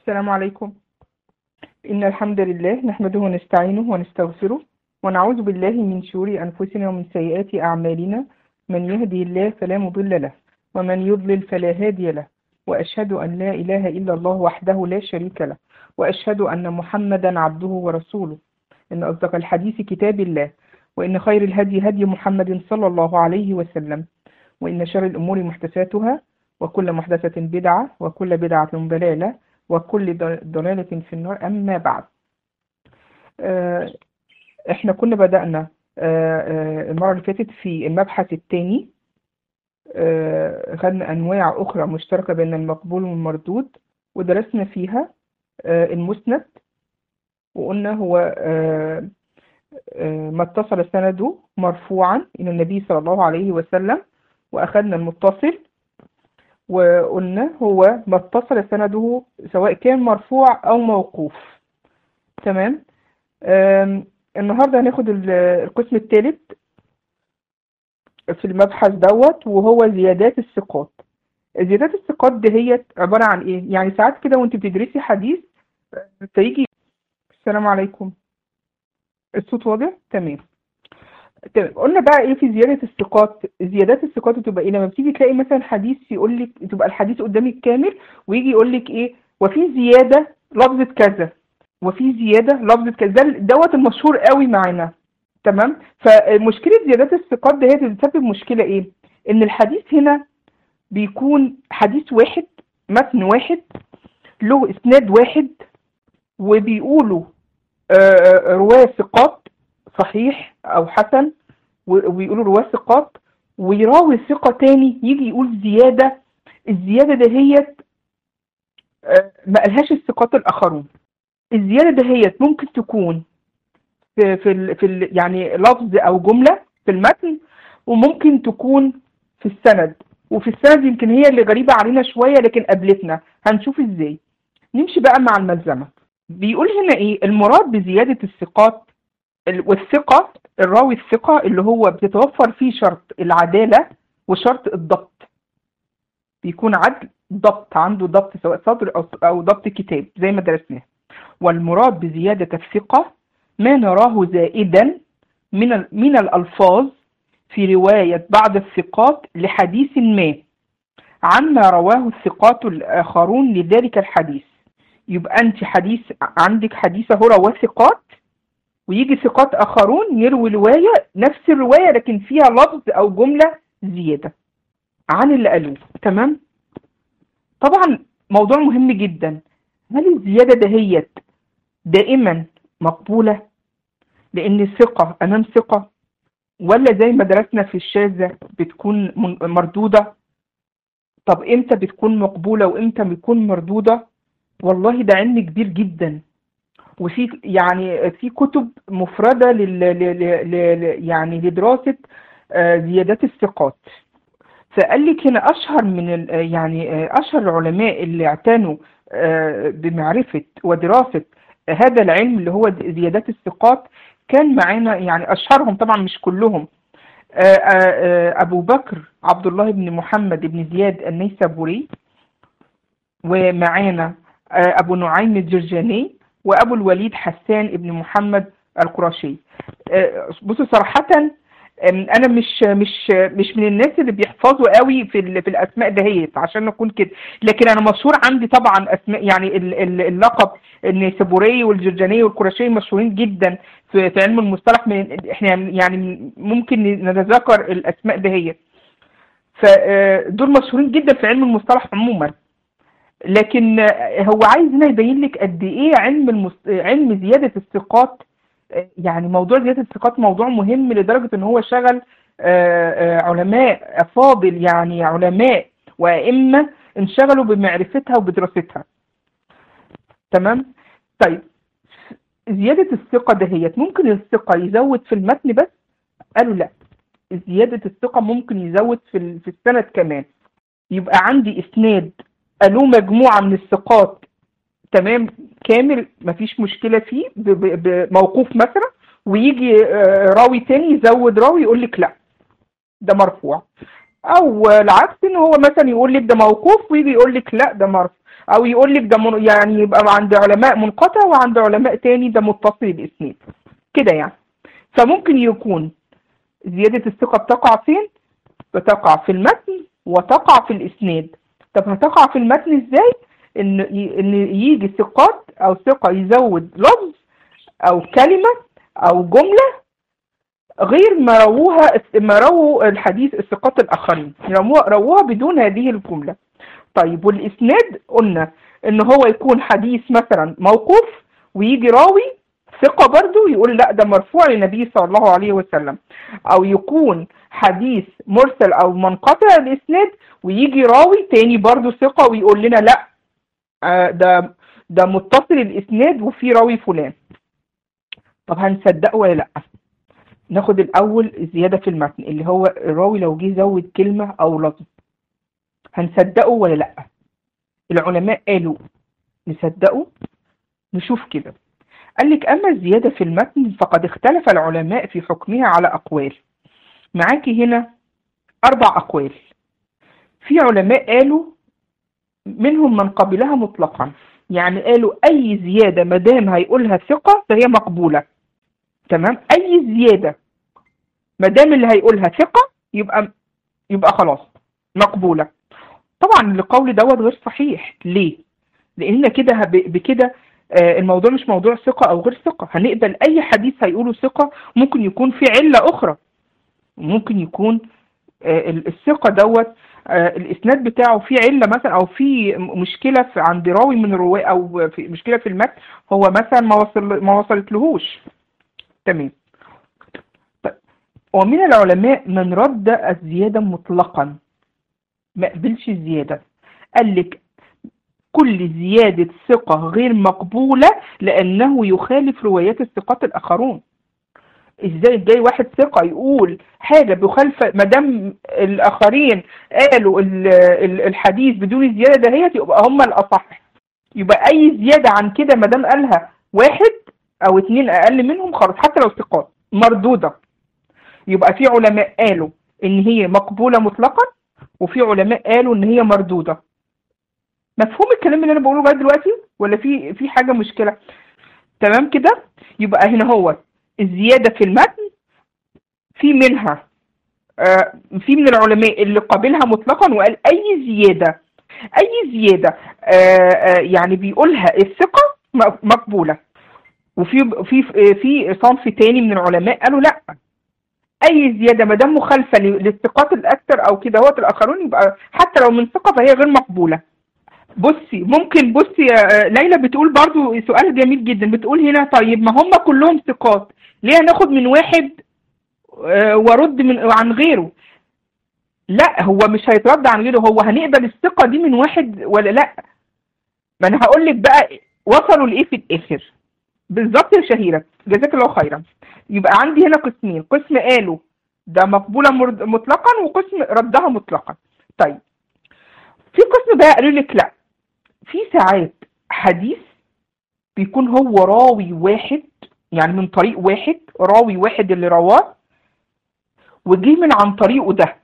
السلام عليكم إن الحمد لله نحمده ونستعينه ونستغفره ونعوذ بالله من شرور أنفسنا ومن سيئات أعمالنا من يهدي الله فلا مضل له ومن يضلل فلا هادي له وأشهد أن لا إله إلا الله وحده لا شريك له وأشهد أن محمدا عبده ورسوله إن أصدق الحديث كتاب الله وإن خير الهدي هدي محمد صلى الله عليه وسلم وإن شر الأمور محدثاتها وكل محدثة بدعة وكل بدعة ضلالة وكل ضلالة في النار أما بعد آه، احنا كنا بدأنا آه، آه، المرة اللي فاتت في المبحث الثاني خدنا أنواع أخرى مشتركة بين المقبول والمردود ودرسنا فيها المسند وقلنا هو ما اتصل سنده مرفوعا إلى النبي صلى الله عليه وسلم وأخذنا المتصل وقلنا هو ما اتصل سنده سواء كان مرفوع أو موقوف تمام النهاردة هناخد القسم الثالث في المبحث دوت وهو زيادات الثقات زيادات الثقات دي هي عبارة عن ايه يعني ساعات كده وانت بتدرسي حديث فيجي السلام عليكم الصوت واضح تمام تمام قلنا بقى ايه في زياده الثقات زيادات الثقات بتبقى ايه لما بتيجي تلاقي مثلا حديث يقول لك تبقى الحديث قدامك كامل ويجي يقول لك ايه وفي زياده لفظه كذا وفي زياده لفظه كذا دوت المشهور قوي معانا تمام فمشكله زيادات الثقات دي هي بتسبب مشكله ايه ان الحديث هنا بيكون حديث واحد متن واحد له اسناد واحد وبيقولوا رواه ثقات صحيح او حسن ويقولوا رواه ثقات ويراوي ثقة تاني يجي يقول زيادة الزيادة دهيت ما قالهاش الثقات الآخرون الزيادة دهيت ممكن تكون في في ال في ال يعني لفظ أو جملة في المتن وممكن تكون في السند وفي السند يمكن هي اللي غريبة علينا شوية لكن قابلتنا هنشوف ازاي نمشي بقى مع الملزمة بيقول هنا ايه المراد بزيادة الثقات والثقة الراوي الثقة اللي هو بتتوفر فيه شرط العدالة وشرط الضبط بيكون عدل ضبط عنده ضبط سواء صدر أو, أو ضبط كتاب زي ما درسناه والمراد بزيادة الثقة ما نراه زائدا من من الألفاظ في رواية بعض الثقات لحديث ما عما رواه الثقات الآخرون لذلك الحديث يبقى أنت حديث عندك حديث هو رواه ثقات ويجي ثقات آخرون يروي رواية نفس الرواية لكن فيها لفظ أو جملة زيادة عن اللي قالوه تمام طبعا موضوع مهم جدا هل الزيادة دهيت دائما مقبولة لأن الثقة أمام ثقة ولا زي ما درسنا في الشاذة بتكون مردودة طب إمتى بتكون مقبولة وإمتى بتكون مردودة والله ده علم كبير جدا وفي يعني في كتب مفردة لل لل يعني لدراسة زيادات الثقات فقال لك هنا أشهر من يعني أشهر العلماء اللي اعتنوا بمعرفة ودراسة هذا العلم اللي هو زيادات الثقات كان معانا يعني أشهرهم طبعا مش كلهم أبو بكر عبد الله بن محمد بن زياد النيسابوري ومعانا أبو نعيم الجرجاني وابو الوليد حسان ابن محمد القرشي بصوا صراحه انا مش مش مش من الناس اللي بيحفظوا قوي في في الاسماء دهيت عشان نكون كده لكن انا مشهور عندي طبعا اسماء يعني اللقب النيسابوري والجرجاني والقرشي مشهورين جدا في, في علم المصطلح من احنا يعني ممكن نتذكر الاسماء دهيت فدول مشهورين جدا في علم المصطلح عموما لكن هو عايز هنا يبين لك قد ايه علم المس... علم زياده الثقات يعني موضوع زياده الثقات موضوع مهم لدرجه ان هو شغل علماء افاضل يعني علماء وائمه انشغلوا بمعرفتها وبدراستها تمام طيب زياده الثقه دهيت ممكن الثقه يزود في المتن بس قالوا لا زياده الثقه ممكن يزود في في السند كمان يبقى عندي اسناد قالوا مجموعة من الثقات تمام كامل مفيش مشكلة فيه بموقوف مثلا ويجي راوي تاني يزود راوي يقول لك لا ده مرفوع او العكس ان هو مثلا يقول لك ده موقوف ويجي يقول لك لا ده مرفوع او يقول لك ده من يعني يبقى عند علماء منقطع وعند علماء تاني ده متصل الاسناد كده يعني فممكن يكون زيادة الثقة بتقع فين؟ بتقع في المتن وتقع في الاسناد طب هتقع في المتن ازاي؟ ان ان يجي ثقات او ثقة يزود لفظ او كلمة او جملة غير ما رووها ما رووا الحديث الثقات الاخرين رووها, رووها بدون هذه الجملة طيب والاسناد قلنا ان هو يكون حديث مثلا موقوف ويجي راوي ثقة برضو يقول لا ده مرفوع للنبي صلى الله عليه وسلم او يكون حديث مرسل او منقطع الاسناد ويجي راوي تاني برضو ثقة ويقول لنا لا آه ده ده متصل الاسناد وفي راوي فلان طب هنصدقه ولا لا ناخد الاول زيادة في المتن اللي هو الراوي لو جه زود كلمة او لفظ هنصدقه ولا لا العلماء قالوا نصدقه نشوف كده قال لك أما الزيادة في المتن فقد اختلف العلماء في حكمها على أقوال معاكي هنا أربع أقوال في علماء قالوا منهم من قبلها مطلقا يعني قالوا أي زيادة مدام هيقولها ثقة فهي مقبولة تمام أي زيادة مدام اللي هيقولها ثقة يبقى يبقى خلاص مقبولة طبعا القول دوت غير صحيح ليه؟ لأن كده بكده الموضوع مش موضوع ثقة أو غير ثقة هنقبل أي حديث هيقوله ثقة ممكن يكون في علة أخرى ممكن يكون الثقة دوت الإسناد بتاعه في علة مثلا أو في مشكلة في عند راوي من الرواة أو في مشكلة في المتن هو مثلا ما وصل ما وصلتلهوش تمام ومن العلماء من رد الزيادة مطلقا ما قبلش الزيادة قال لك كل زيادة ثقة غير مقبولة لأنه يخالف روايات الثقات الآخرون ازاي جاي واحد ثقة يقول حاجة بخالفة مدام الآخرين قالوا الحديث بدون زيادة دهيت يبقى هم الأصح يبقى أي زيادة عن كده مدام قالها واحد أو اتنين أقل منهم خلاص حتى لو ثقات مردودة يبقى في علماء قالوا إن هي مقبولة مطلقا وفي علماء قالوا إن هي مردودة مفهوم الكلام اللي انا بقوله لغايه دلوقتي ولا في في حاجه مشكله تمام كده يبقى هنا هو الزياده في المتن في منها آه في من العلماء اللي قابلها مطلقا وقال اي زياده اي زياده آه آه يعني بيقولها الثقه مقبوله وفي في في صنف تاني من العلماء قالوا لا اي زياده ما دام مخالفه للثقات الاكثر او كده هو الاخرون يبقى حتى لو من ثقه فهي غير مقبوله بصي ممكن بصي يا ليلى بتقول برضو سؤال جميل جدا بتقول هنا طيب ما هم كلهم ثقات ليه هناخد من واحد وارد من عن غيره لا هو مش هيترد عن غيره هو هنقبل الثقة دي من واحد ولا لا ما انا هقول لك بقى وصلوا لايه في الاخر بالظبط يا شهيرة جزاك الله خيرا يبقى عندي هنا قسمين قسم قالوا ده مقبولة مطلقا وقسم ردها مطلقا طيب في قسم بقى قالوا لك لا في ساعات حديث بيكون هو راوي واحد يعني من طريق واحد راوي واحد اللي رواه وجي من عن طريقه ده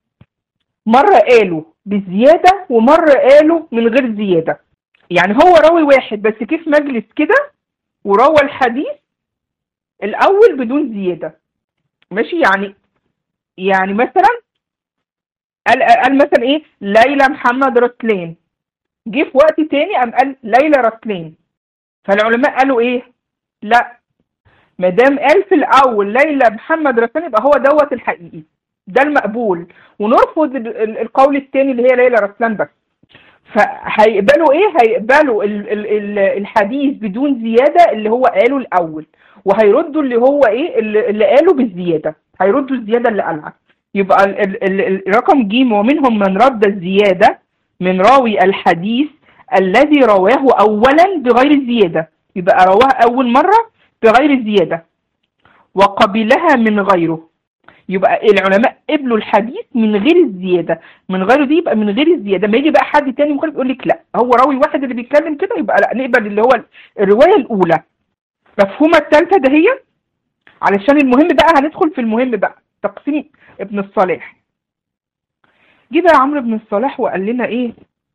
مرة قالوا بزيادة ومرة قالوا من غير زيادة يعني هو راوي واحد بس كيف مجلس كده وروى الحديث الأول بدون زيادة ماشي يعني يعني مثلا قال قال مثلا ايه ليلى محمد رسلين جه في وقت تاني قام قال ليلى رسلين فالعلماء قالوا ايه لا ما دام قال في الاول ليلى محمد رسلين يبقى هو دوت الحقيقي ده المقبول ونرفض القول التاني اللي هي ليلى رسلان بس فهيقبلوا ايه هيقبلوا ال ال ال الحديث بدون زيادة اللي هو قاله الاول وهيردوا اللي هو ايه اللي, اللي قاله بالزيادة هيردوا الزيادة اللي قالها يبقى ال ال الرقم ج ومنهم من رد الزيادة من راوي الحديث الذي رواه أولا بغير زيادة يبقى رواه أول مرة بغير زيادة وقبلها من غيره يبقى العلماء قبلوا الحديث من غير الزيادة من غيره دي يبقى من غير الزيادة ما يجي بقى حد تاني مخالف يقول لك لا هو راوي واحد اللي بيتكلم كده يبقى لا نقبل اللي هو الرواية الأولى مفهومة الثالثة ده هي علشان المهم بقى هندخل في المهم بقى تقسيم ابن الصلاح جه بقى عمرو بن الصلاح وقال لنا ايه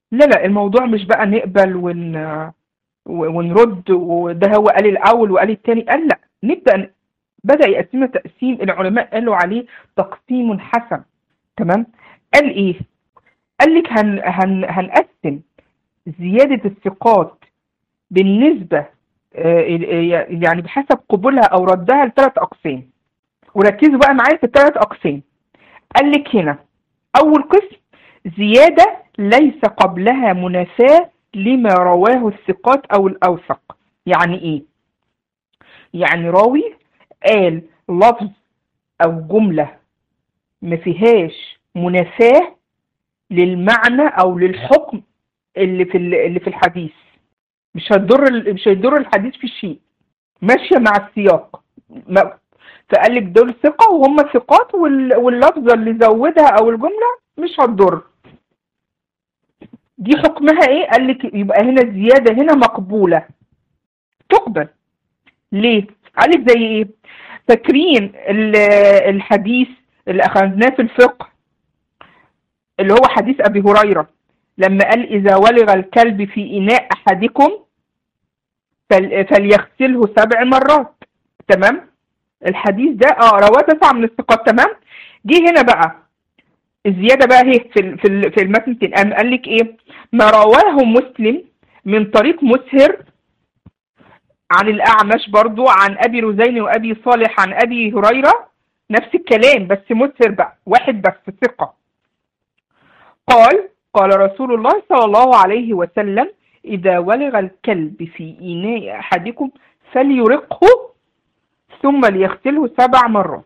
لا لا الموضوع مش بقى نقبل ون ونرد وده هو قال الاول وقال الثاني قال لا نبدا بدا يقسمها تقسيم العلماء قالوا عليه تقسيم حسن تمام قال ايه قال لك هن هن هنقسم زياده الثقات بالنسبه يعني بحسب قبولها او ردها لثلاث اقسام وركزوا بقى معايا في الثلاث اقسام قال لك هنا اول قسم زياده ليس قبلها منافاه لما رواه الثقات او الاوثق يعني ايه يعني راوي قال لفظ او جمله ما فيهاش منافاه للمعنى او للحكم اللي في اللي في الحديث مش هتضر مش هيضر الحديث في شيء ماشيه مع السياق فقال لك دول ثقه وهم ثقات واللفظه اللي زودها او الجمله مش هتضر دي حكمها ايه قال لك يبقى هنا الزياده هنا مقبوله تقبل ليه قال لك زي ايه فاكرين الحديث اللي اخذناه في الفقه اللي هو حديث ابي هريره لما قال اذا ولغ الكلب في اناء احدكم فليغسله سبع مرات تمام الحديث ده اه رواه تسعه من الثقات تمام جه هنا بقى الزياده بقى اهي في في في المتن قام قال لك ايه ما رواه مسلم من طريق مسهر عن الاعمش برضو عن ابي رزين وابي صالح عن ابي هريره نفس الكلام بس مسهر بقى واحد بس ثقه قال قال رسول الله صلى الله عليه وسلم إذا ولغ الكلب في إناء أحدكم فليرقه ثم ليغسله سبع مرات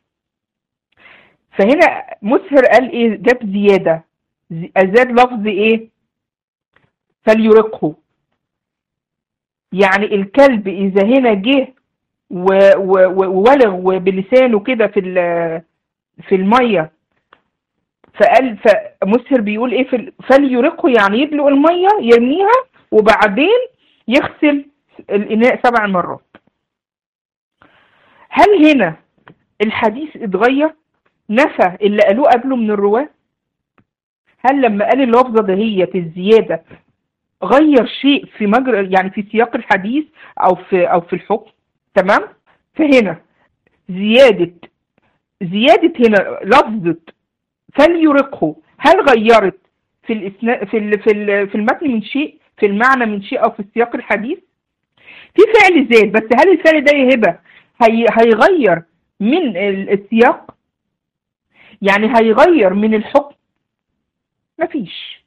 فهنا مسهر قال ايه جاب زيادة أزاد لفظ ايه فليرقه يعني الكلب إذا هنا جه وولغ بلسانه كده في في المية فقال فمسهر بيقول ايه في فليرقه يعني يدلق المية يرميها وبعدين يغسل الإناء سبع مرات هل هنا الحديث اتغير نفى اللي قالوه قبله من الرواة هل لما قال اللفظة دهية الزيادة غير شيء في مجرى يعني في سياق الحديث أو في أو في الحكم تمام فهنا زيادة زيادة هنا لفظة فليرقه هل غيرت في الإسنا... في ال... في ال... في المتن من شيء في المعنى من شيء او في سياق الحديث في فعل زاد بس هل الفعل ده يا هبه هي... هيغير من السياق يعني هيغير من الحكم مفيش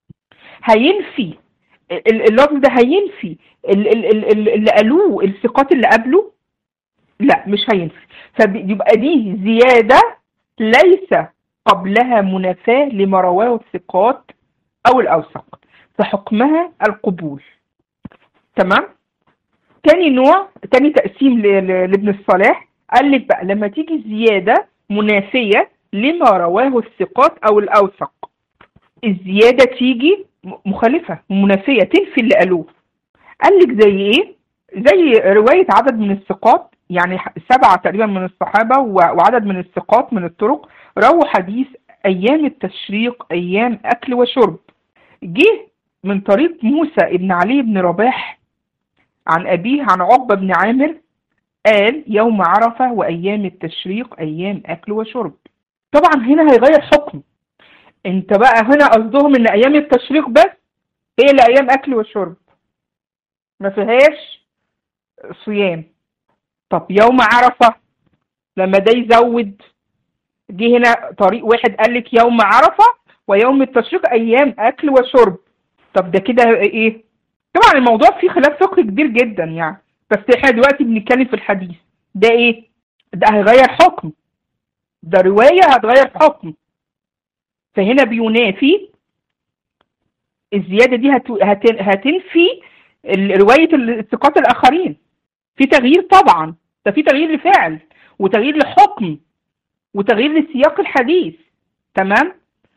هينفي اللفظ ده هينفي اللي قالوه الثقات اللي قبله لا مش هينفي فيبقى دي زيادة ليس قبلها منافاة لما رواه الثقات أو الأوثق فحكمها القبول تمام تاني نوع تاني تقسيم لابن الصلاح قال لك بقى لما تيجي زيادة منافية لما رواه الثقات أو الأوثق الزيادة تيجي مخالفة منافية تنفي اللي قالوه قال لك زي ايه زي رواية عدد من الثقات يعني سبعة تقريبا من الصحابة وعدد من الثقات من الطرق رووا حديث أيام التشريق أيام أكل وشرب جه من طريق موسى ابن علي بن رباح عن أبيه عن عقبة بن عامر قال يوم عرفة وأيام التشريق أيام أكل وشرب طبعا هنا هيغير حكم انت بقى هنا قصدهم ان ايام التشريق بس هي اللي ايام اكل وشرب ما فيهاش صيام طب يوم عرفة لما ده يزود جه هنا طريق واحد قال لك يوم عرفة ويوم التشريق ايام اكل وشرب طب ده كده ايه طبعا الموضوع فيه خلاف فقهي كبير جدا يعني بس احنا دلوقتي بنتكلم في الحديث ده ايه ده هيغير حكم ده رواية هتغير حكم فهنا بينافي الزيادة دي هتنفي رواية الثقات الآخرين في تغيير طبعا ده في تغيير لفعل وتغيير لحكم وتغيير لسياق الحديث تمام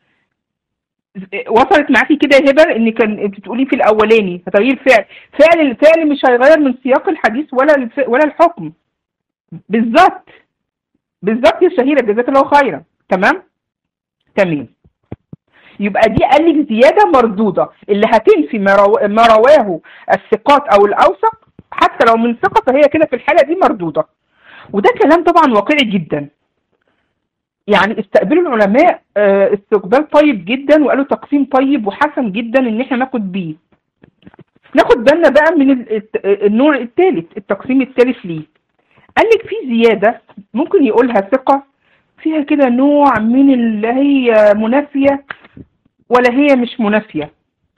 وصلت معاكي كده يا هبه ان كان انت بتقولي في الاولاني تغيير فعل فعل الفعل مش هيغير من سياق الحديث ولا الف... ولا الحكم بالظبط بالظبط يا شهيره جزاك الله خيرا تمام تمام يبقى دي قال لك زياده مردوده اللي هتنفي ما رو- ما رواه الثقات او الاوثق حتى لو من ثقه فهي كده في الحاله دي مردوده وده كلام طبعا واقعي جدا يعني استقبلوا العلماء آه، استقبال طيب جدا وقالوا تقسيم طيب وحسن جدا ان احنا ناخد بيه ناخد بالنا بقى من ال- الت- النوع الثالث التقسيم الثالث ليه قال لك في زيادة ممكن يقولها ثقة فيها كده نوع من اللي هي منافية ولا هي مش منافية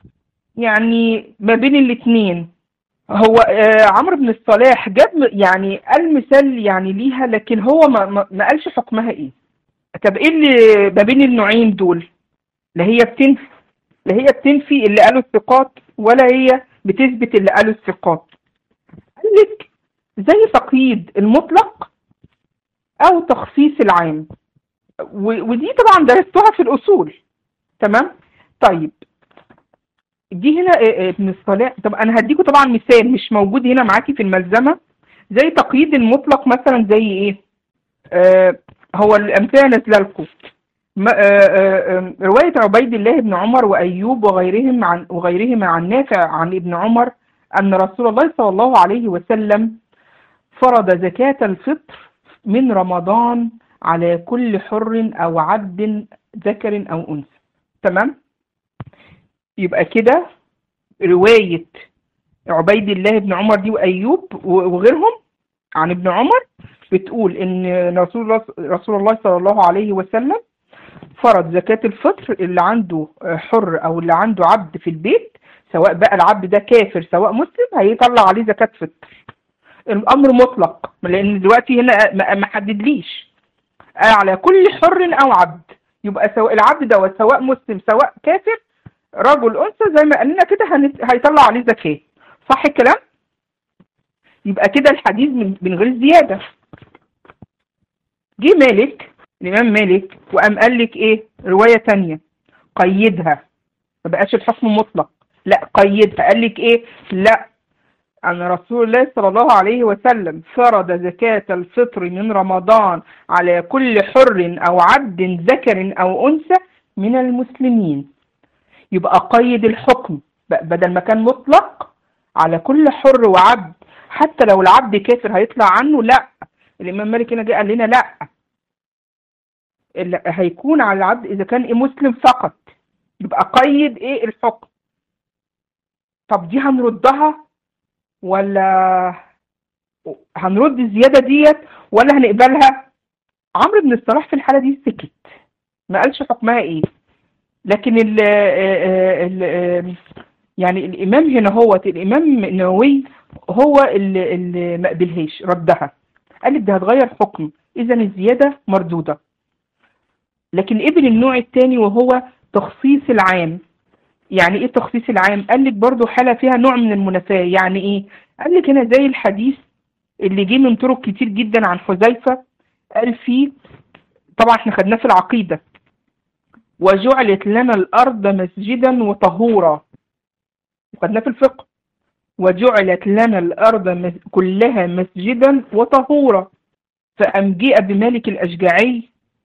يعني ما بين الاتنين هو آه، عمرو بن الصلاح جاب م- يعني قال مثال يعني ليها لكن هو ما, ما, ما قالش حكمها ايه طب ايه اللي ما بين النوعين دول لا هي بتنفي لا هي بتنفي اللي قاله الثقات ولا هي بتثبت اللي قاله الثقات قال لك زي تقييد المطلق او تخصيص العام و- ودي طبعا درستوها في الاصول تمام طيب دي هنا آه، آه، ابن الصلاح طب انا هديكوا طبعا مثال مش موجود هنا معاكي في الملزمه زي تقييد المطلق مثلا زي ايه آه هو الامثله نازله لكم ما- آه، آه، آه، رواية عبيد الله بن عمر وأيوب وغيرهم عن وغيرهما عن نافع عن ابن عمر أن رسول الله صلى الله عليه وسلم فرض زكاة الفطر من رمضان على كل حر أو عبد ذكر أو أنثى تمام يبقى كده رواية عبيد الله بن عمر دي وأيوب وغيرهم عن ابن عمر بتقول إن رسول الله رسول الله صلى الله عليه وسلم فرض زكاة الفطر اللي عنده حر أو اللي عنده عبد في البيت سواء بقى العبد ده كافر سواء مسلم هيطلع عليه زكاة فطر الأمر مطلق لأن دلوقتي هنا ما ما حددليش قال على كل حر أو عبد يبقى سواء العبد ده سواء مسلم سواء كافر رجل أنثى زي ما قال لنا كده هنت- هيطلع عليه زكاة صح الكلام؟ يبقى كده الحديث من من غير زيادة جه مالك الإمام مالك وقام قال لك إيه رواية تانية قيدها ما بقاش الحكم مطلق لا قيدها قال لك إيه لا أن رسول الله صلى الله عليه وسلم فرض زكاة الفطر من رمضان على كل حر أو عبد ذكر أو أنثى من المسلمين يبقى قيد الحكم ب- بدل ما كان مطلق على كل حر وعبد حتى لو العبد كافر هيطلع عنه لا الإمام مالك هنا جه قال لنا لا اللي هيكون على العبد إذا كان إيه مسلم فقط يبقى قيد إيه الحكم طب دي هنردها ولا هنرد الزيادة ديت ولا هنقبلها عمرو بن الصلاح في الحالة دي سكت ما قالش حكمها ايه لكن ال ال يعني الامام هنا هو الامام النووي هو اللي, اللي ما قبلهاش ردها قال لك ده هتغير حكم اذا الزيادة مردودة لكن قبل النوع الثاني وهو تخصيص العام يعني ايه تخصيص العام قال لك برضو حالة فيها نوع من المنافاة يعني ايه قال لك هنا زي الحديث اللي جه من طرق كتير جدا عن حذيفة قال فيه طبعا احنا خدناه في العقيدة وجعلت لنا الأرض مسجدا وطهورا خدناه في الفقه وجعلت لنا الأرض مس- كلها مسجدا وطهورا فأم جاء بمالك الأشجعي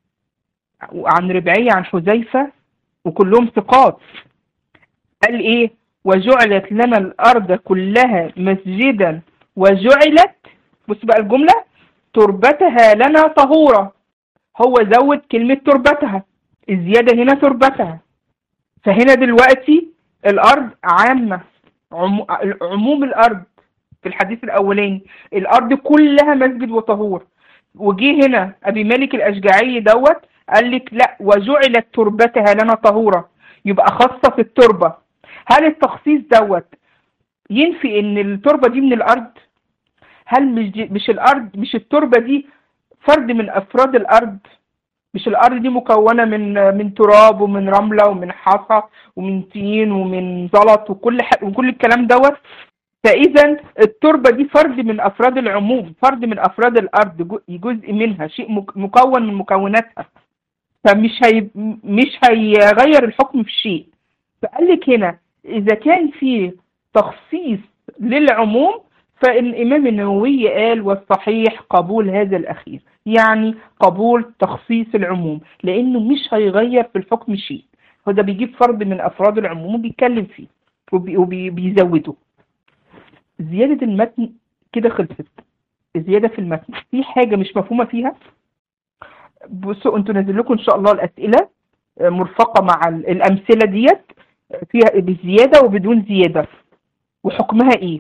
عن ربعي عن حذيفة وكلهم ثقات قال ايه وجعلت لنا الارض كلها مسجدا وجعلت بص بقى الجملة تربتها لنا طهورا هو زود كلمة تربتها الزيادة هنا تربتها فهنا دلوقتي الارض عامة عمو- عموم الارض في الحديث الاولاني الارض كلها مسجد وطهور وجي هنا ابي مالك الاشجعي دوت قال لك لا وجعلت تربتها لنا طهورا يبقى خاصة في التربة هل التخصيص دوت ينفي ان التربة دي من الارض هل مش دي مش الارض مش التربة دي فرد من افراد الارض مش الارض دي مكونة من من تراب ومن رملة ومن حصى ومن طين ومن زلط وكل ح... وكل الكلام دوت فاذا التربة دي فرد من افراد العموم فرد من افراد الارض جو- جزء منها شيء مك- مكون من مكوناتها فمش هي مش هيغير الحكم في شيء فقال لك هنا إذا كان في تخصيص للعموم فالإمام النووي قال والصحيح قبول هذا الأخير يعني قبول تخصيص العموم لأنه مش هيغير في الحكم شيء هو ده بيجيب فرد من افراد العموم وبيتكلم فيه وبي- وبيزوده زيادة المتن كده خلصت زيادة في المتن في حاجة مش مفهومة فيها بصوا انتوا نازل لكم ان شاء الله الاسئلة آه، مرفقة مع ال- الامثلة ديت آه، فيها بزيادة وبدون زيادة وحكمها ايه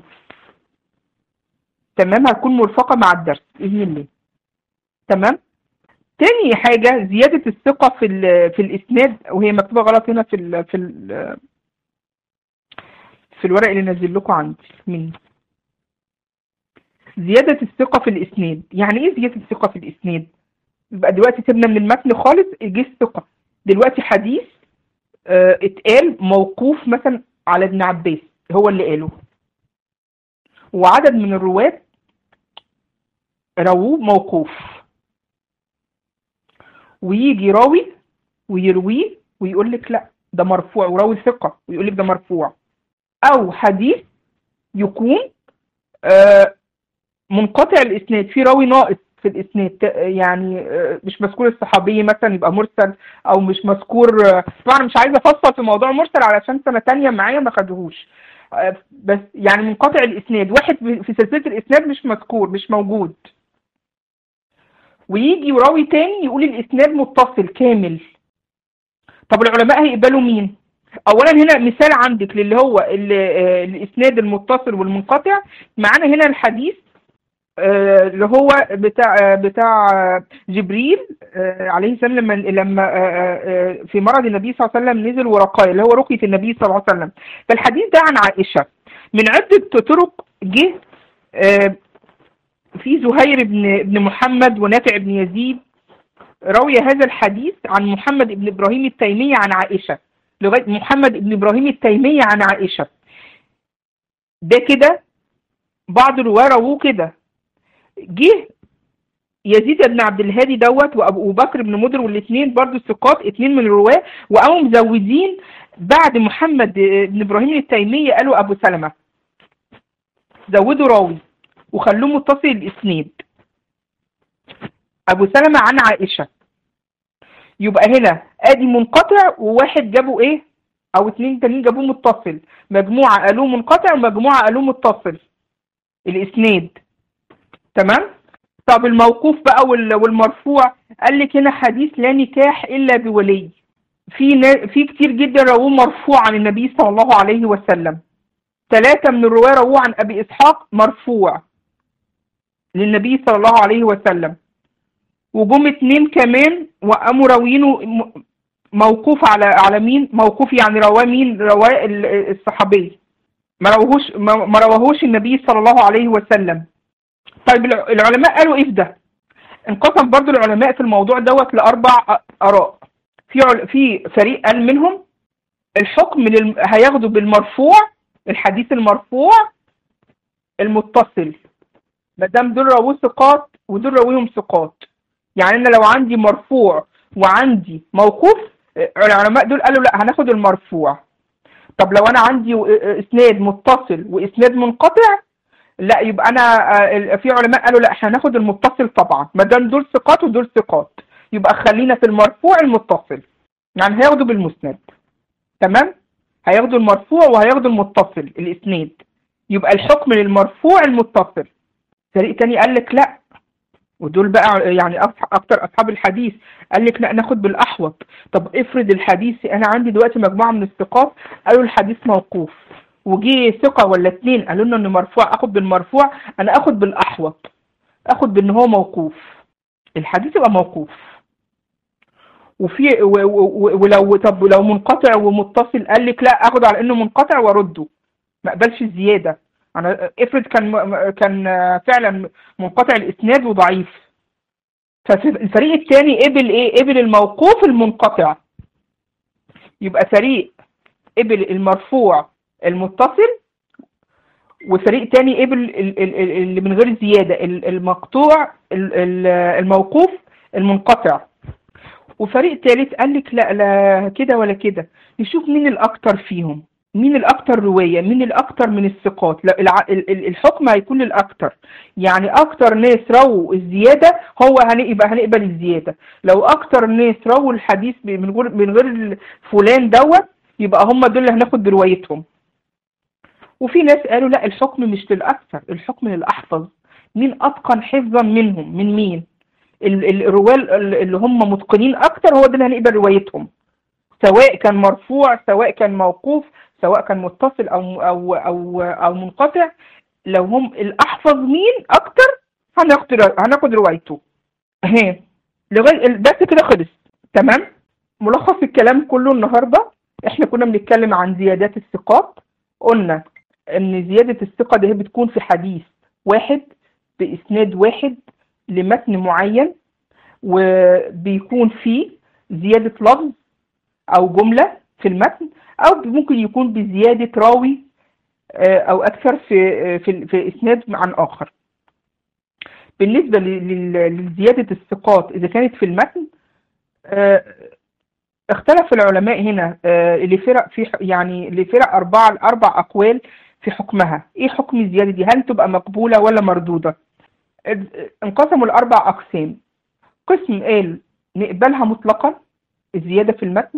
تمام هتكون مرفقة مع الدرس بإذن الله تمام تاني حاجة زيادة الثقة في ال- في الإسناد وهي مكتوبة غلط هنا في ال في ال في الورق اللي نزل لكم عندي مني زيادة الثقة في الإسناد يعني إيه زيادة الثقة في الإسناد؟ يبقى دلوقتي سيبنا من المتن خالص جه الثقة دلوقتي حديث آه، اتقال موقوف مثلا على ابن عباس هو اللي قاله وعدد من الرواة رووه موقوف ويجي راوي ويرويه ويقول لك لا ده مرفوع وراوي ثقة ويقول لك ده مرفوع أو حديث يكون آه، منقطع الإسناد في راوي ناقص في الإسناد ت- يعني آه، مش مذكور الصحابي مثلا يبقى مرسل أو مش مذكور آه، طبعا مش عايزة أفصل في موضوع مرسل علشان سنة تانية معايا ما خدوهوش آه، بس يعني منقطع الإسناد واحد في في سلسلة الإسناد مش مذكور مش موجود ويجي راوي تاني يقول الإسناد متصل كامل طب العلماء هيقبلوا مين؟ اولا هنا مثال عندك للي هو ال- آه، الاسناد المتصل والمنقطع معانا هنا الحديث آه، اللي هو بتاع آه، بتاع آه، جبريل آه، عليه السلام لما لما آه، آه، آه، في مرض النبي صلى الله عليه وسلم نزل ورقاية اللي هو رقية النبي صلى الله عليه وسلم فالحديث ده عن عائشة من عدة طرق جه آه، في زهير بن بن محمد ونافع بن يزيد روي هذا الحديث عن محمد بن ابراهيم التيمي عن عائشة لغاية محمد بن ابراهيم التيمي عن عائشة ده كده بعض الرواه رووه كده جه يزيد بن عبد الهادي دوت وابو بكر بن مدر والاثنين برضو ثقات اثنين من الرواه وقاموا مزودين بعد محمد بن ابراهيم التيمي قالوا ابو سلمة زودوا راوي وخلوه متصل الاسناد ابو سلمة عن عائشة يبقى هنا ادي منقطع وواحد جابوا ايه او اتنين تانيين جابوه متصل مجموعة قالوه منقطع ومجموعة قالوه متصل الاسناد تمام طب الموقوف بقى وال- والمرفوع قال لك هنا حديث لا نكاح الا بولي في نا- في كتير جدا رووه مرفوع عن النبي صلى الله عليه وسلم ثلاثة من الرواة رووه عن ابي اسحاق مرفوع للنبي صلى الله عليه وسلم وجم اتنين كمان وقاموا راوينه م- موقوف على على مين موقوف يعني رواه مين رواه ال- الصحابي ما روهوش ما ما رواهوش النبي صلى الله عليه وسلم طيب الع- العلماء قالوا ايه في ده انقسم برضو العلماء في الموضوع دوت لاربع أ- اراء في عل- في فريق قال منهم الحكم لل... هياخدوا بالمرفوع الحديث المرفوع المتصل ما دام دول رواه ثقات ودول راويهم ثقات يعني انا لو عندي مرفوع وعندي موقوف العلماء دول قالوا لا هناخد المرفوع طب لو انا عندي اسناد متصل واسناد منقطع لا يبقى انا آه، في علماء قالوا لا احنا هناخد المتصل طبعا ما دام دول ثقات ودول ثقات يبقى خلينا في المرفوع المتصل يعني هياخدوا بالمسند تمام هياخدوا المرفوع وهياخدوا المتصل الاسناد يبقى الحكم للمرفوع المتصل فريق تاني قال لك لا ودول بقى يعني أصح- اكتر اصحاب الحديث قال لك لا ناخد بالاحوط طب افرض الحديث انا عندي دلوقتي مجموعه من الثقات قالوا الحديث موقوف وجي ثقه ولا اتنين قالوا لنا انه مرفوع اخد بالمرفوع انا اخد بالاحوط اخد بان هو موقوف الحديث يبقى موقوف وفي و- و- و- ولو طب لو منقطع ومتصل قال لك لا اخد على انه منقطع وارده ما اقبلش الزياده انا افرض كان م- كان فعلا منقطع الاسناد وضعيف فالفريق الثاني قبل ايه قبل الموقوف المنقطع يبقى فريق قبل المرفوع المتصل وفريق تاني قبل ال- ال- ال- اللي من غير زيادة ال- المقطوع ال- ال- الموقوف المنقطع وفريق تالت قال لك لا لا كده ولا كده نشوف مين الأكتر فيهم مين الأكثر رواية مين الأكثر من الثقات لا الع- ال- ال- الحكم هيكون للأكثر يعني أكثر ناس رووا الزيادة هو هن- يبقى هنقبل الزيادة لو أكثر ناس رووا الحديث ب- من غير من غير ال- فلان دوت يبقى هم دول اللي هناخد بروايتهم وفي ناس قالوا لا الحكم مش للأكثر الحكم للأحفظ مين أتقن حفظا منهم من مين ال- ال- الرواة ال- اللي هم متقنين أكتر هو ده اللي هنقبل روايتهم سواء كان مرفوع سواء كان موقوف سواء كان متصل أو أو أو أو منقطع لو هم الأحفظ مين أكتر هناخد هناخد روايته اهي لغاية الدرس كده خلص تمام ملخص الكلام كله النهارده احنا كنا بنتكلم عن زيادات الثقات قلنا ان زيادة الثقة دي بتكون في حديث واحد بإسناد واحد لمتن معين وبيكون فيه زيادة لفظ أو جملة في المتن أو ممكن يكون بزيادة راوي آه، أو أكثر في آه، في في إسناد عن آخر. بالنسبة ل- لل- لزيادة الثقات إذا كانت في المتن آه، اختلف العلماء هنا آه، لفرق في يعني لفرق أربعة أربع أقوال في حكمها إيه حكم الزيادة دي هل تبقى مقبولة ولا مردودة اد- انقسموا لأربع أقسام قسم قال نقبلها مطلقا الزيادة في المتن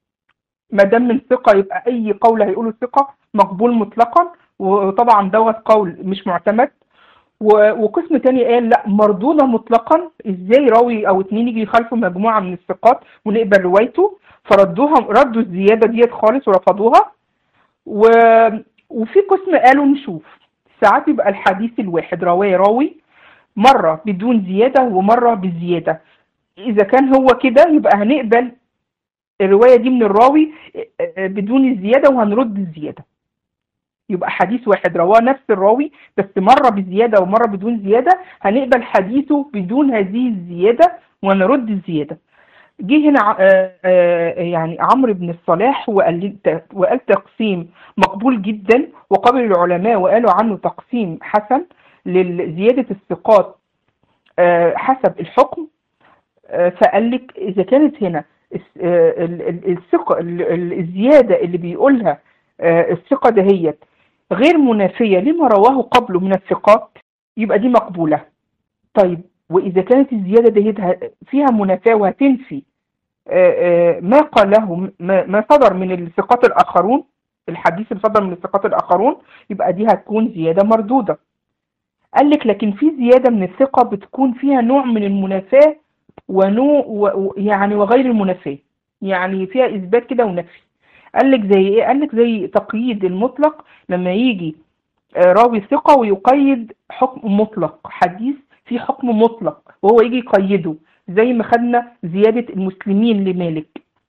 ما دام من ثقة يبقى أي قول هيقوله ثقة مقبول مطلقا وطبعا دوت قول مش معتمد و- وقسم تاني قال لا مردودة مطلقا ازاي راوي او اتنين يجي يخالفوا مجموعة من الثقات ونقبل روايته فردوها ردوا الزيادة ديت خالص ورفضوها و... وفي قسم قالوا نشوف ساعات يبقى الحديث الواحد رواه راوي مرة بدون زيادة ومرة بزيادة إذا كان هو كده يبقى هنقبل الرواية دي من الراوي بدون الزيادة وهنرد الزيادة يبقى حديث واحد رواه نفس الراوي بس مرة بزيادة ومرة بدون زيادة هنقبل حديثه بدون هذه الزيادة ونرد الزيادة جه هنا ع- آه، آه، يعني عمرو بن الصلاح وقال وقال تقسيم مقبول جدا وقبل العلماء وقالوا عنه تقسيم حسن لزيادة الثقات آه، حسب الحكم آه، فقال لك إذا كانت هنا الس- آه، ال- ال- الثقة ال- ال- الزيادة اللي بيقولها آه، الثقة دهيت غير منافية لما رواه قبله من الثقات يبقى دي مقبولة طيب وإذا كانت الزيادة دهيت ه- فيها منافاة وهتنفي آه، آه، ما قاله ما ما صدر من الثقات الآخرون الحديث اللي صدر من الثقات الآخرون يبقى دي هتكون زيادة مردودة قال لك لكن في زيادة من الثقة بتكون فيها نوع من المنافاة ونوع و- و- يعني وغير المنافاة يعني فيها إثبات كده ونفي قال لك زي إيه؟ قال لك زي تقييد المطلق لما يجي آه، راوي ثقة ويقيد حكم مطلق حديث في حكم مطلق وهو يجي يقيده زي ما خدنا زيادة المسلمين لمالك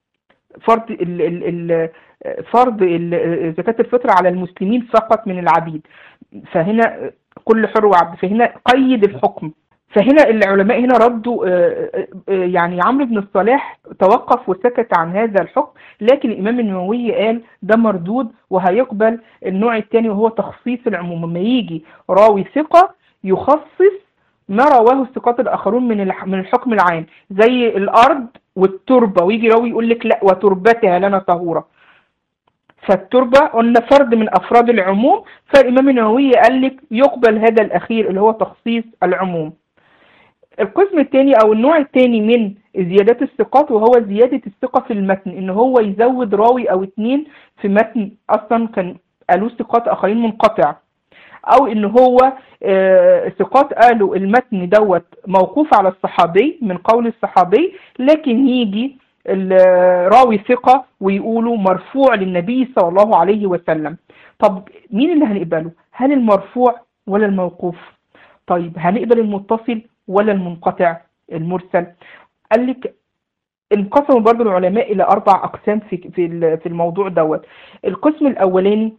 فرض ال ال ال فرض ال- زكاة الفطر على المسلمين فقط من العبيد فهنا كل حر وعبد فهنا قيد الحكم فهنا العلماء هنا ردوا آه، آه، آه، يعني عمرو بن الصلاح توقف وسكت عن هذا الحكم لكن الإمام النووي قال ده مردود وهيقبل النوع الثاني وهو تخصيص العموم لما يجي راوي ثقة يخصص ما رواه الثقات الآخرون من الح- من الحكم العام زي الأرض والتربة ويجي راوي يقول لك لا وتربتها لنا طهورة فالتربة قلنا فرد من أفراد العموم فالإمام النووي قال لك يقبل هذا الأخير اللي هو تخصيص العموم القسم الثاني أو النوع الثاني من زيادات الثقات وهو زيادة الثقة في المتن إن هو يزود راوي أو اتنين في متن أصلا كان قالوه ثقات آخرين منقطع أو إن هو آه، ثقات قالوا المتن دوت موقوف على الصحابي من قول الصحابي لكن يجي الراوي ثقة ويقولوا مرفوع للنبي صلى الله عليه وسلم طب مين اللي هنقبله هل المرفوع ولا الموقوف طيب هنقبل المتصل ولا المنقطع المرسل قال لك انقسموا برضو العلماء الى اربع اقسام في في ال- في الموضوع دوت القسم الاولاني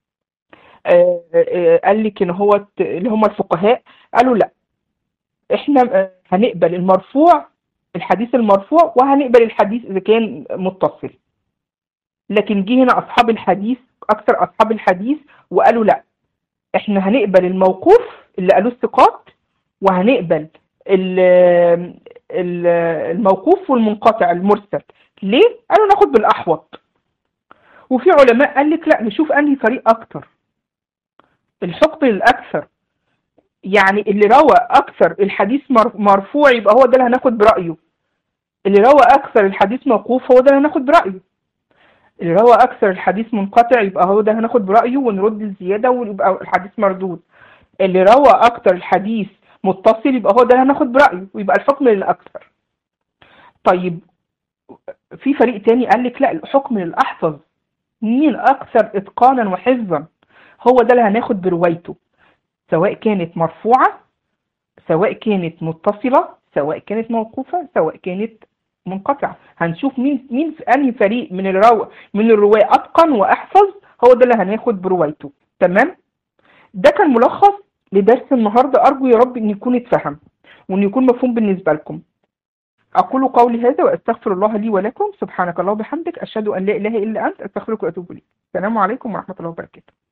آه، آه، قال لك ان هو ت- اللي هم الفقهاء قالوا لا احنا آه، هنقبل المرفوع الحديث المرفوع وهنقبل الحديث اذا كان متصل لكن جه هنا اصحاب الحديث اكثر اصحاب الحديث وقالوا لا احنا هنقبل الموقوف اللي قالوه الثقات وهنقبل ال- ال- الموقوف والمنقطع المرسل ليه؟ قالوا ناخد بالأحوط وفي علماء قال لك لا نشوف انهي طريق اكتر الحكم للاكثر يعني اللي روى اكثر الحديث مر- مرفوع يبقى هو ده اللي هناخد برايه اللي روى اكثر الحديث موقوف هو ده اللي هناخد برايه اللي روى اكثر الحديث منقطع يبقى هو ده هناخد برايه ونرد الزياده ويبقى الحديث مردود اللي روى اكثر الحديث متصل يبقى هو ده اللي هناخد برايه ويبقى الحكم للاكثر طيب في فريق تاني قال لك لا الحكم للاحفظ مين اكثر اتقانا وحفظا هو ده اللي هناخد بروايته سواء كانت مرفوعه سواء كانت متصله سواء كانت موقوفه سواء كانت منقطعه هنشوف مين مين في انهي فريق من الرو من الرواه اتقن واحفظ هو ده اللي هناخد بروايته تمام ده كان ملخص لدرس النهارده ارجو يا رب ان يكون اتفهم وان يكون مفهوم بالنسبه لكم اقول قولي هذا واستغفر الله لي ولكم سبحانك اللهم وبحمدك اشهد ان لا اله الا انت استغفرك واتوب اليك السلام عليكم ورحمه الله وبركاته